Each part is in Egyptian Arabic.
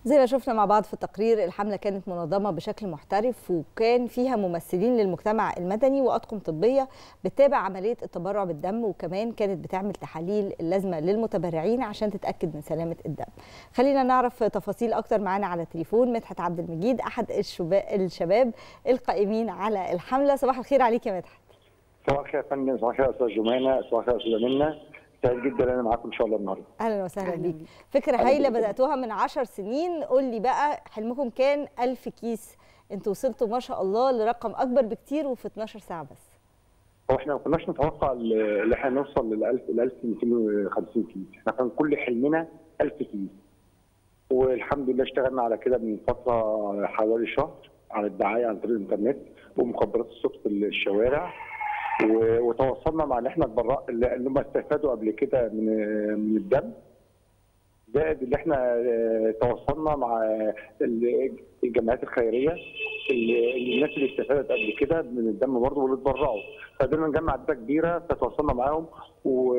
زي ما شفنا مع بعض في التقرير الحملة كانت منظمة بشكل محترف وكان فيها ممثلين للمجتمع المدني وأطقم طبية بتتابع عملية التبرع بالدم وكمان كانت بتعمل تحاليل اللازمة للمتبرعين عشان تتأكد من سلامة الدم خلينا نعرف تفاصيل أكتر معانا على تليفون مدحت عبد المجيد أحد الشباب القائمين على الحملة صباح الخير عليك يا مدحت صباح الخير يا فندم صباح الخير يا استاذ جمانه صباح الخير يا استاذه منى سعيد جدا انا معاكم ان شاء الله النهارده اهلا وسهلا بيك فكره هايله بداتوها من 10 سنين قول لي بقى حلمكم كان 1000 كيس انتوا وصلتوا ما شاء الله لرقم اكبر بكتير وفي 12 ساعه بس هو احنا ما كناش نتوقع ان احنا نوصل لل 1000 ل 1250 كيس احنا كان كل حلمنا 1000 كيس والحمد لله اشتغلنا على كده من فتره حوالي شهر على الدعايه عن طريق الانترنت ومخابرات الصوت في الشوارع وتواصلنا مع اللي احنا اتبرع اللي هم استفادوا قبل كده من من الدم زائد اللي احنا تواصلنا مع الجمعيات الخيريه اللي الناس اللي استفادت قبل كده من الدم برضه واللي اتبرعوا فقدرنا نجمع عدد كبيره فتواصلنا معاهم و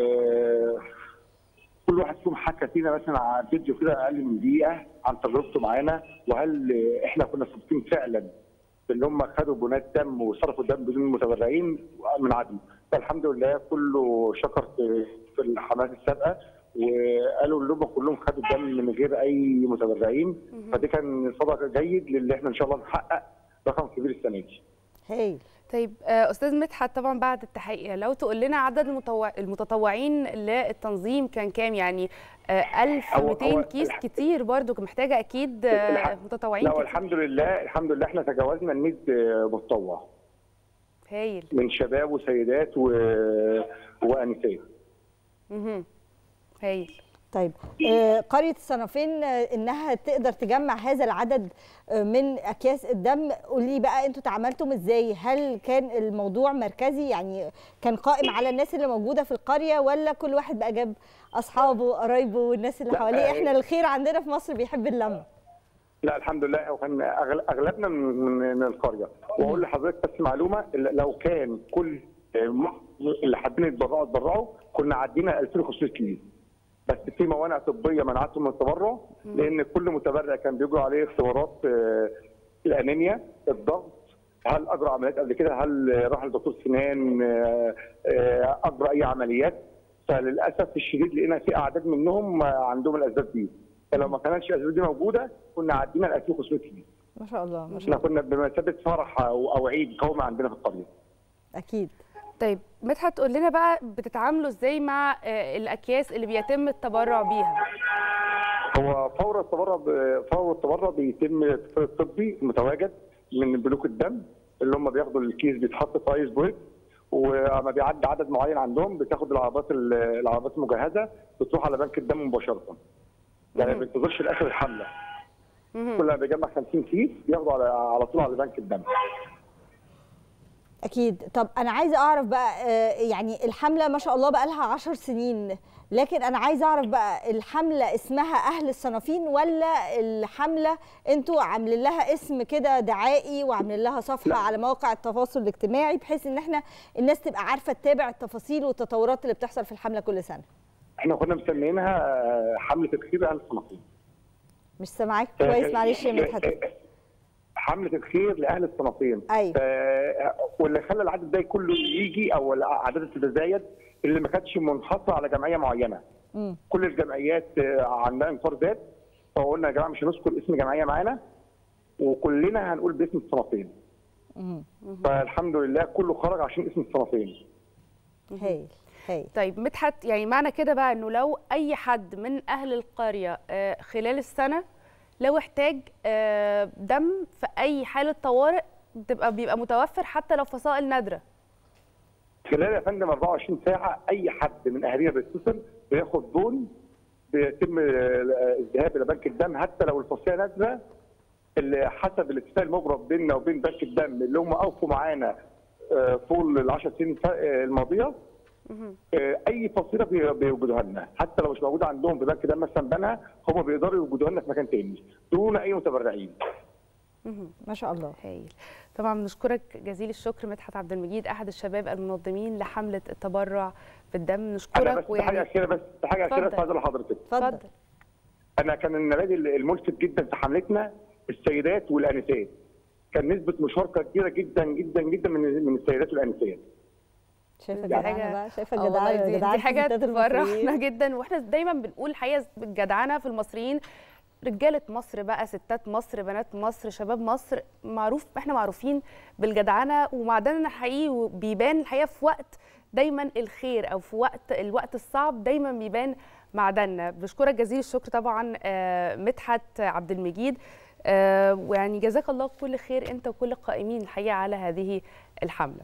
كل واحد فيهم حكى فينا مثلا على فيديو كده اقل من دقيقه عن تجربته معانا وهل احنا كنا صادقين فعلا اللي هم خدوا بنات دم وصرفوا دم بدون متبرعين من عدم فالحمد لله كله شكر في الحملات السابقه وقالوا ان هم كلهم خدوا الدم من غير اي متبرعين فدي كان صدق جيد للي احنا ان شاء الله نحقق رقم كبير السنه دي. هايل طيب استاذ مدحت طبعا بعد التحقيق لو تقول لنا عدد المتطوع المتطوعين للتنظيم كان كام يعني 1200 كيس كتير برضو محتاجه اكيد متطوعين لا الحمد لله الحمد لله احنا تجاوزنا ال 100 متطوع هايل من شباب وسيدات و... وانسات اها هايل طيب قرية الصنافين انها تقدر تجمع هذا العدد من اكياس الدم قولي بقى انتوا تعاملتم ازاي هل كان الموضوع مركزي يعني كان قائم على الناس اللي موجودة في القرية ولا كل واحد بقى جاب اصحابه وقرايبه والناس اللي حواليه احنا الخير عندنا في مصر بيحب اللمة لا الحمد لله وكان اغلبنا من القريه واقول لحضرتك بس معلومه لو كان كل اللي حابين يتبرعوا اتبرعوا كنا عدينا 2500 كيلو بس في موانع طبيه منعتهم من التبرع لان كل متبرع كان بيجروا عليه اختبارات الانيميا الضغط هل اجرى عمليات قبل كده هل راح لدكتور سنان اجرى اي عمليات فللاسف الشديد لقينا في اعداد منهم عندهم الاسباب دي فلو ما كانتش الاسباب دي موجوده كنا عدينا ال 2500 كيلو ما شاء الله ما شاء الله احنا كنا بمثابه فرح او عيد قومي عندنا في القريه اكيد طيب مدحت تقول لنا بقى بتتعاملوا ازاي مع الاكياس اللي بيتم التبرع بيها؟ هو فور التبرع فور التبرع بيتم الطبي المتواجد من بنوك الدم اللي هم بياخدوا الكيس بيتحط في ايس بويت ولما بيعدي عدد معين عندهم بتاخد العربات العربات المجهزه بتروح على بنك الدم مباشره. يعني ما بينتظرش لاخر الحمله. كل ما بيجمع 50 كيس بياخدوا على على طول على بنك الدم. اكيد طب انا عايزه اعرف بقى يعني الحمله ما شاء الله بقى لها 10 سنين لكن انا عايزه اعرف بقى الحمله اسمها اهل الصنافين ولا الحمله انتوا عاملين لها اسم كده دعائي وعاملين لها صفحه لا. على مواقع التواصل الاجتماعي بحيث ان احنا الناس تبقى عارفه تتابع التفاصيل والتطورات اللي بتحصل في الحمله كل سنه احنا كنا مسمينها حمله الخير اهل الصنافين مش سامعاك كويس معلش يا مدحت حمله الخير لاهل الصنافين ايوه ف... واللي خلى العدد ده كله يجي او الاعداد تتزايد اللي ما كانتش منحصره على جمعيه معينه م. كل الجمعيات عندها انفار ذات فقلنا يا جماعه مش هنذكر اسم جمعيه معانا وكلنا هنقول باسم الصنافين فالحمد لله كله خرج عشان اسم الصنافين هايل هايل طيب مدحت يعني معنى كده بقى انه لو اي حد من اهل القريه خلال السنه لو احتاج دم في اي حاله طوارئ بتبقى بيبقى متوفر حتى لو فصائل نادره خلال يا فندم 24 ساعه اي حد من اهالينا بيتصل بياخد بون بيتم الذهاب الى بنك الدم حتى لو الفصيله نادره اللي حسب الاتفاق المبرم بيننا وبين بنك الدم اللي هم اوفوا معانا طول ال 10 سنين الماضيه اي فصيله بيوجدوها لنا حتى لو مش موجوده عندهم في بنك دم مثلا بنها هم بيقدروا يوجدوها لنا في مكان تاني دون اي متبرعين ما شاء الله هايل طبعا بنشكرك جزيل الشكر مدحت عبد المجيد احد الشباب المنظمين لحمله التبرع بالدم انا نشكرك بس حاجه اخيره بس حاجه اخيره بس عايز لحضرتك اتفضل انا كان النماذج الملفت جدا في حملتنا السيدات والانسات كان نسبه مشاركه كبيره جدا جدا جدا من من السيدات والانسات شايفه دي الجدعنه حاجة- بقى شايفه آه والله الجدعنه دي, جدعنة دي حاجه الستات المصريين. تفرحنا جدا واحنا دايما بنقول الحقيقه الجدعنه في المصريين رجاله مصر بقى ستات مصر بنات مصر شباب مصر معروف احنا معروفين بالجدعنه ومعدننا حقيقي بيبان الحقيقه في وقت دايما الخير او في وقت الوقت الصعب دايما بيبان معدننا بشكرك جزيل الشكر طبعا آه، مدحت عبد المجيد آه، ويعني جزاك الله كل خير انت وكل القائمين الحقيقه على هذه الحمله